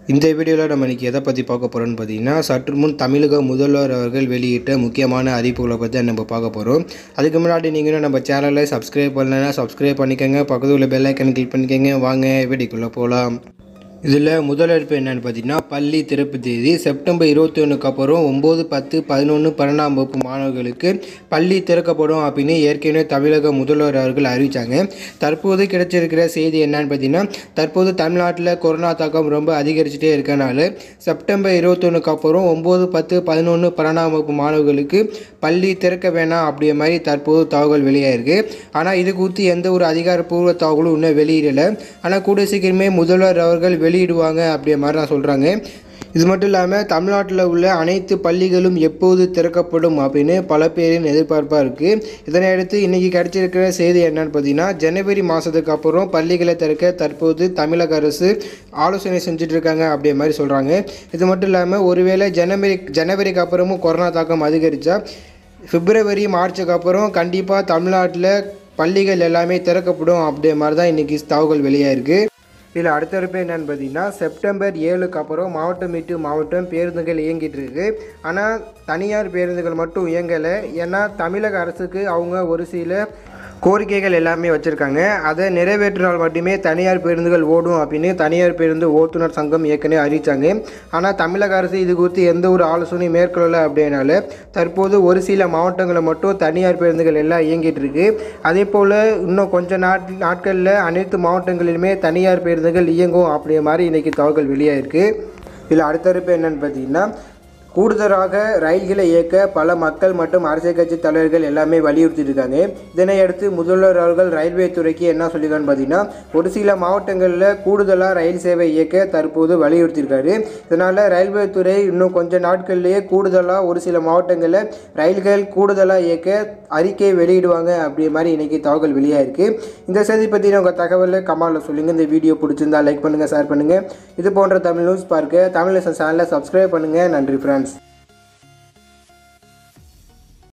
இந்த வீடியோவில் நம்ம இன்றைக்கி எதை பற்றி பார்க்க போகிறோம்னு பார்த்தீங்கன்னா சற்று முன் தமிழக முதல்வர் அவர்கள் வெளியிட்ட முக்கியமான அறிவிப்புகளை பற்றி தான் நம்ம பார்க்க போகிறோம் அதுக்கு முன்னாடி நீங்களும் நம்ம சேனலை சப்ஸ்கிரைப் பண்ணலைன்னா சப்ஸ்கிரைப் பண்ணிக்கோங்க பக்கத்தில் உள்ள பெல் ஐக்கன் கிளிக் பண்ணிக்கோங்க வாங்க வீடியோக்குள்ளே போகலாம் இதில் முதல் அறிவிப்பு என்னென்னு பார்த்தீங்கன்னா பள்ளி திறப்பு தேதி செப்டம்பர் இருபத்தி ஒன்றுக்கு அப்புறம் ஒம்பது பத்து பதினொன்று பன்னெண்டாம் வகுப்பு மாணவர்களுக்கு பள்ளி திறக்கப்படும் அப்படின்னு ஏற்கனவே தமிழக முதல்வர் அவர்கள் அறிவித்தாங்க தற்போது கிடைச்சிருக்கிற செய்தி என்னன்னு பார்த்தீங்கன்னா தற்போது தமிழ்நாட்டில் கொரோனா தாக்கம் ரொம்ப அதிகரிச்சுட்டே இருக்கனால செப்டம்பர் இருபத்தொன்னுக்கு அப்புறம் ஒம்பது பத்து பதினொன்று பன்னெண்டாம் வகுப்பு மாணவர்களுக்கு பள்ளி திறக்க வேணாம் அப்படிங்கிற மாதிரி தற்போது தகவல் வெளியாயிருக்கு ஆனால் இது குறித்து எந்த ஒரு அதிகாரப்பூர்வ தகவலும் இன்னும் வெளியிடலை ஆனால் கூடிய சீக்கிரமே முதல்வர் அவர்கள் வெளியிடுவாங்க அப்படிங்கிற மாதிரி தான் சொல்கிறாங்க இது மட்டும் இல்லாமல் தமிழ்நாட்டில் உள்ள அனைத்து பள்ளிகளும் எப்போது திறக்கப்படும் அப்படின்னு பல பேரின் எதிர்பார்ப்பாக இருக்குது இதனை அடுத்து இன்றைக்கி கிடைச்சிருக்கிற செய்தி என்னன்னு பார்த்தீங்கன்னா ஜனவரி மாதத்துக்கு அப்புறம் பள்ளிகளை திறக்க தற்போது தமிழக அரசு ஆலோசனை செஞ்சுட்டு இருக்காங்க அப்படிங்கிற மாதிரி சொல்கிறாங்க இது மட்டும் இல்லாமல் ஒருவேளை ஜனவரி ஜனவரிக்கு அப்புறமும் கொரோனா தாக்கம் அதிகரித்தா பிப்ரவரி மார்ச்சுக்கு அப்புறம் கண்டிப்பாக தமிழ்நாட்டில் பள்ளிகள் எல்லாமே திறக்கப்படும் அப்படிங்கிற மாதிரி தான் இன்றைக்கி தகவல் வெளியாயிருக்கு இதில் அடுத்த இருப்பு என்னன்னு பார்த்தீங்கன்னா செப்டம்பர் ஏழுக்கு அப்புறம் மாவட்டம் விட்டு மாவட்டம் பேருந்துகள் இயங்கிட்டு இருக்கு ஆனால் தனியார் பேருந்துகள் மட்டும் இயங்கலை ஏன்னா தமிழக அரசுக்கு அவங்க ஒரு சில கோரிக்கைகள் எல்லாமே வச்சுருக்காங்க அதை நிறைவேற்றினால் மட்டுமே தனியார் பேருந்துகள் ஓடும் அப்படின்னு தனியார் பேருந்து ஓட்டுநர் சங்கம் ஏற்கனவே அறிவித்தாங்க ஆனால் தமிழக அரசு இது குறித்து எந்த ஒரு ஆலோசனையும் மேற்கொள்ளலை அப்படின்னால தற்போது ஒரு சில மாவட்டங்களில் மட்டும் தனியார் பேருந்துகள் எல்லாம் இயங்கிட்டு இருக்கு அதே போல் இன்னும் கொஞ்ச நாட் நாட்களில் அனைத்து மாவட்டங்களிலுமே தனியார் பேருந்துகள் இயங்கும் அப்படிங்கிற மாதிரி இன்றைக்கி தகவல்கள் வெளியாயிருக்கு இதில் அடுத்த இருப்பு என்னன்னு பார்த்தீங்கன்னா கூடுதலாக ரயில்களை இயக்க பல மக்கள் மற்றும் அரசியல் கட்சி தலைவர்கள் எல்லாமே வலியுறுத்திட்டு இருக்காங்க இதனை அடுத்து முதல்வர் அவர்கள் ரயில்வே துறைக்கு என்ன சொல்லியிருக்கான்னு பார்த்தீங்கன்னா ஒரு சில மாவட்டங்களில் கூடுதலாக ரயில் சேவை இயக்க தற்போது வலியுறுத்தியிருக்காரு இதனால் ரயில்வே துறை இன்னும் கொஞ்ச நாட்கள்லேயே கூடுதலாக ஒரு சில மாவட்டங்களில் ரயில்கள் கூடுதலாக இயக்க அறிக்கை வெளியிடுவாங்க அப்படி மாதிரி இன்றைக்கி தகவல் வெளியாயிருக்கு இந்த செய்தி பற்றி உங்கள் தகவலை கமாலில் சொல்லுங்கள் இந்த வீடியோ பிடிச்சிருந்தா லைக் பண்ணுங்கள் ஷேர் பண்ணுங்கள் இது போன்ற தமிழ் நியூஸ் பார்க்க தமிழ் சேனலை சப்ஸ்கிரைப் பண்ணுங்கள் நன்றி ஃப்ரெண்ட்